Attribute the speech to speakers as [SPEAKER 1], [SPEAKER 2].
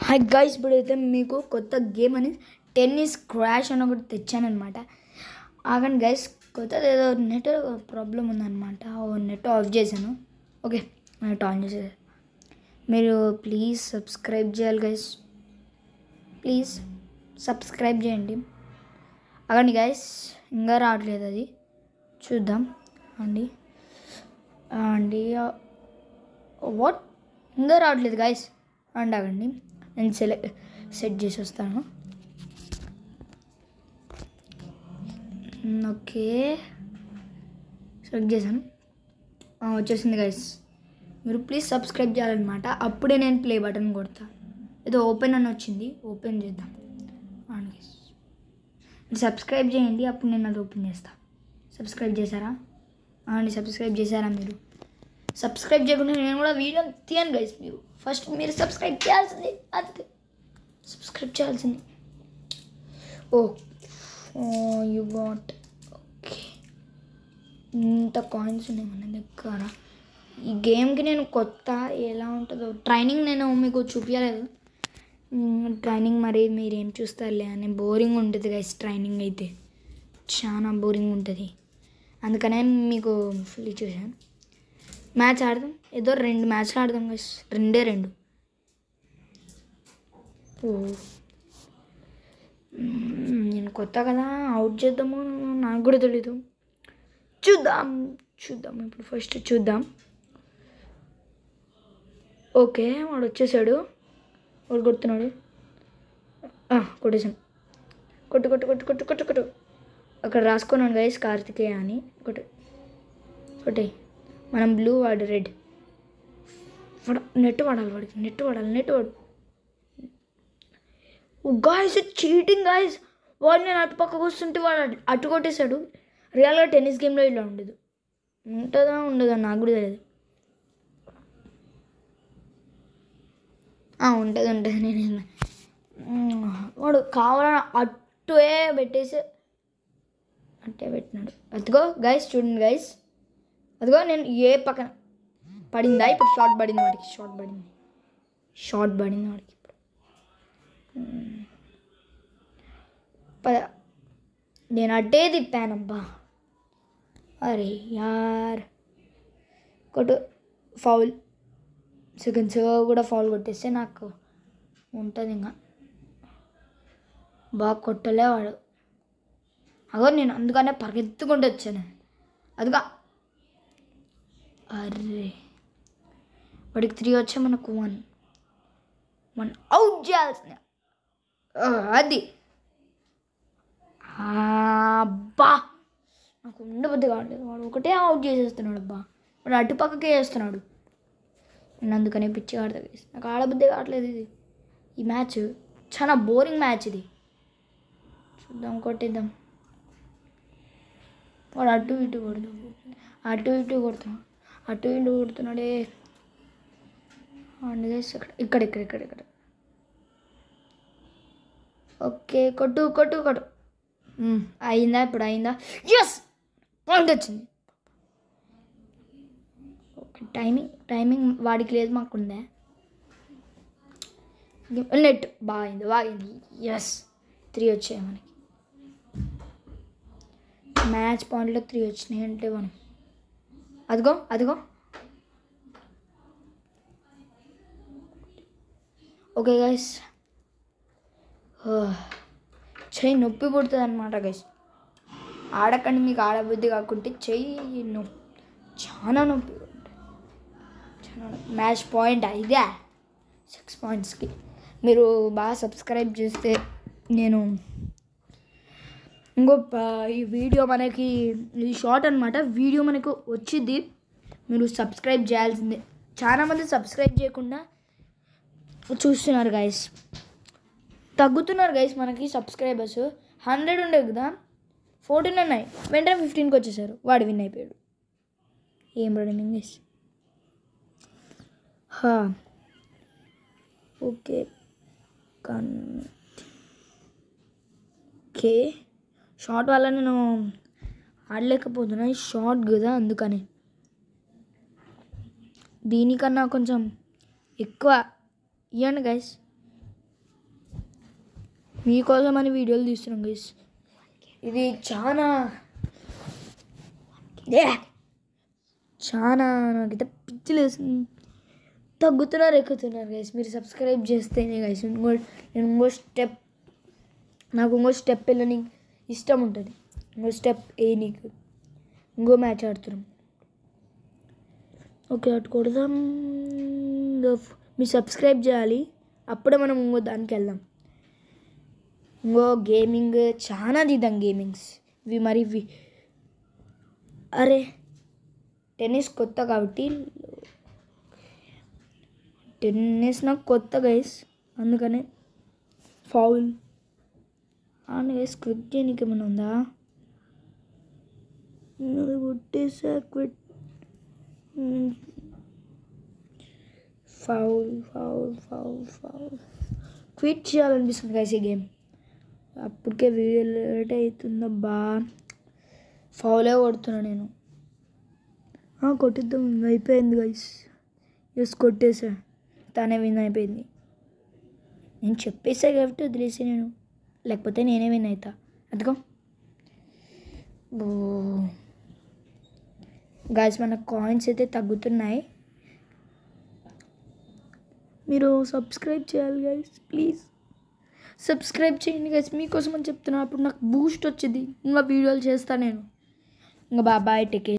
[SPEAKER 1] Hi guys ఇప్పుడైతే మీకు కొత్త గేమ్ అని టెన్నిస్ క్రాష్ అని ఒకటి తెచ్చానమాట ఆగండి గైస్ కొత్తది ఏదో నెట్ ప్రాబ్లం ఉందన్నమాట నెట్ ఆఫ్ చేశాను ఓకే నెట్ ఆన్ చేసేది మీరు ప్లీజ్ సబ్స్క్రైబ్ చేయాలి గైస్ ప్లీజ్ సబ్స్క్రైబ్ చేయండి అగండి గైస్ ఇంకా రావట్లేదు అది చూద్దాం అండి అండి వాట్ ఇంకా రావట్లేదు గైస్ అండ్ ఆగండి నేను సెలెక్ట్ సెట్ చేసి వస్తాను ఓకే సెలెక్ట్ చేశాను ఆ, వచ్చేసింది గైస్ మీరు ప్లీజ్ సబ్స్క్రైబ్ చేయాలన్నమాట అప్పుడే నేను ప్లే బటన్ కొడతా ఏదో ఓపెన్ అని వచ్చింది ఓపెన్ చేద్దాం అవును guys. మీరు సబ్స్క్రైబ్ చేయండి అప్పుడు నేను అది ఓపెన్ చేస్తా సబ్స్క్రైబ్ చేశారా అండి సబ్స్క్రైబ్ చేశారా మీరు సబ్స్క్రైబ్ చేయకుండా నేను కూడా వీడియో తీయను గైస్ మీరు ఫస్ట్ మీరు సబ్స్క్రైబ్ చేయాల్సింది అంతే సబ్స్క్రైబ్ చేయాల్సింది ఓ యు వాట్ ఓకే ఇంత కాయిన్స్ ఉన్నాయి మన దగ్గర ఈ గేమ్కి నేను కొత్త ఎలా ఉంటుందో ట్రైనింగ్ నేను మీకు చూపించలేదు ట్రైనింగ్ మరి మీరేం చూస్తారులే అని బోరింగ్ ఉంటుంది గైస్ ట్రైనింగ్ అయితే చాలా బోరింగ్ ఉంటుంది అందుకనే మీకు ఫుల్ చూశాను మ్యాచ్ ఆడదాం ఏదో రెండు మ్యాచ్లు ఆడదాం గైస్ రెండే రెండు ఓ మ్మ్, నేను కొత్త కదా అవుట్ చేద్దాము నాకు కూడా తెలీదు చూద్దాం చూద్దాం ఇప్పుడు ఫస్ట్ చూద్దాం ఓకే వాడు వచ్చేసాడు వాడు కొడుతున్నాడు ఆ, కొట్టేసాను కొట్టు కొట్టు కొట్టు కొట్టు కొట్టు కొట్టు అక్కడ రాసుకున్నాను గైస్ కార్తికేయ అని కొట్టు కొట్టే మనం బ్లూ వాడు రెడ్ వాడు నెట్ వాడాలి వాడికి నెట్ వాడాలి నెట్ వాడు గాయస్ చీటింగ్ గాయస్ వాడు నేను అటు పక్కకు వస్తుంటే వాడు అటు- అటు కొట్టేశాడు రియల్గా టెన్నిస్ గేమ్లో ఇలా ఉండదు ఉంటుందా ఉండదా నాకు కూడా తెలియదు ఆ, ఉంటుంది ఉంటుంది నేను ఏం- మ్మ్. వాడు కావాలని అట్టే పెట్టేసి అట్టే పెట్టినాడు అదిగో గైస్ చూడండి గైస్ అదిగో నేను ఏ పక్కన పడిందా ఇప్పుడు షార్ట్ పడింది వాడికి షార్ట్ పడింది షార్ట్ పడింది వాడికి ఇప్పుడు మ్మ్. పద నేను అడ్డే తిప్పానబ్బా అరే యార్ కొట్టు ఫౌల్ సెకండ్స్ కూడా ఫౌల్ కొట్టేస్తే నాకు ఉంటుంది ఇంకా బాగా కొట్టలే వాడు అగో నేను అందుకనే పరిగెత్తుకుంటూ వచ్చాను అదిగా అర్రే వాడికి త్రీ వచ్చే మనకు వన్ వన్ అవుట్ చేయాల్సింది ఆ, అది ఆ, అబ్బా నాకు ఉండబుద్ధి కావట్లేదు వాడు ఒకటే అవుట్ చేసేస్తున్నాడు అబ్బా వాడు అటుపక్కకే చేస్తున్నాడు నేను అందుకనే పిచ్చి ఆడతా guys. నాకు ఆడబుద్ధి కావట్లేదు ఇది ఈ మ్యాచ్ చాలా బోరింగ్ మ్యాచ్ ఇది చూద్దాం కొట్టేద్దాం వాడు అటు ఇటు కొడుతు అటు ఇటు కొడుతున్నాడు అటు ఇటు కొడుతున్నాడే అండ్ guys ఇక్కడ ఇక్కడ ఇక్కడ ఇక్కడ ఇక్కడ ఓకే కొట్టు కొట్టు కొట్టు మ్మ్, అయిందా ఇప్పుడు అయిందా ఎస్ పాయింట్ వచ్చింది ఓకే టైమింగ్ టైమింగ్ వాడికి లేదు మాకు ఉందే నెట్ బాగైంది బాగైంది ఎస్ త్రీ వచ్చాయి మనకి మ్యాచ్ పాయింట్లో త్రీ వచ్చినాయి అంటే మనం అదిగో అదిగో ఓకే గైస్ చెయ్యి నొప్పి పుడుతుంది అనమాట గైస్ ఆడకండి మీకు ఆడబుద్ధి కాకుంటే చెయ్యి నొప్పి చాలా నొప్పి పుడుతుంది. చాలా నొప్పి. మ్యాచ్ పాయింట్ ఇదే సిక్స్ పాయింట్స్కి మీరు బాగా సబ్స్క్రైబ్ చేస్తే నేను ఇంకో ప- ఈ వీడియో మనకి ఇది షార్ట్ అనమాట వీడియో మనకు వచ్చింది మీరు సబ్స్క్రైబ్ చేయాల్సిందే చాలామంది సబ్స్క్రైబ్ చేయకుండా చూస్తున్నారు గైస్ తగ్గుతున్నారు గైస్ మనకి సబ్స్క్రైబర్స్ హండ్రెడ్ ఉండే కదా ఫోర్టీన్ ఉన్నాయి వెంటనే ఫిఫ్టీన్కి వచ్చేసారు వాడు విన్ అయిపోయాడు ఏం రన్నింగ్ గైస్ హా ఓకే కన్ ఓకే షార్ట్ వల్ల నేను ఆడలేకపోతున్నా ఇది షార్ట్ కదా అందుకని దీనికన్నా కొంచెం ఎక్కువ ఇవ్వండి గైస్ మీకోసం అని వీడియోలు తీస్తున్నాం గైస్ ఇది చాలా ఏ! చాలా నాకైతే పిచ్చిలేసింది తగ్గుతున్నారు ఎక్కుతున్నారు గైస్ మీరు సబ్స్క్రైబ్ చేస్తేనే గైస్ ఇంకో నేను ఇంకో స్టెప్ నాకు ఇంకో స్టెప్ వెళ్ళని ఇష్టం ఉంటుంది ఇంకో స్టెప్ ఏ నీకు ఇంకో మ్యాచ్ ఆడుతున్నాం ఓకే అటు కొడదాం ఇంకో ఫ్- మీరు సబ్స్క్రైబ్ చేయాలి అప్పుడే మనం ఇంకో దానికి వెళ్దాం ఇంకో గేమింగ్ చాలా దిద్దాం గేమింగ్స్ ఇవి మరి ఇవి అరే టెన్నిస్ కొత్త కాబట్టి టెన్నిస్ నాకు కొత్త గైస్ అందుకనే ఫౌల్ అవును గైస్ క్విక్ చేయడానికి ఏమైనా ఉందా అది కొట్టేసా quit foul foul foul foul quit చేయాలనిపిస్తుంది గైస్ ఈ గేమ్ అప్పటికే వీడియో లేట్ అవుతుందబ్బా ఫౌలే కొడుతున్నా నేను ఆ, కొట్టిద్దాం అయిపోయింది గైస్ ఎస్ కొట్టేసా తనే విన్ అయిపోయింది నేను చెప్పేసా కాబట్టి వదిలేసి నేను లేకపోతే నేనే విన్ అవుతా అదిగో గాయస్ మన కాయిన్స్ అయితే తగ్గుతున్నాయి మీరు సబ్స్క్రైబ్ చేయాలి గైస్ ప్లీజ్ సబ్స్క్రైబ్ చేయండి గైస్ మీకోసం అని చెప్తున్నా అప్పుడు నాకు బూస్ట్ వచ్చింది ఇంకా వీడియోలు చేస్తా నేను ఇంకా బాబాయ్ టెకే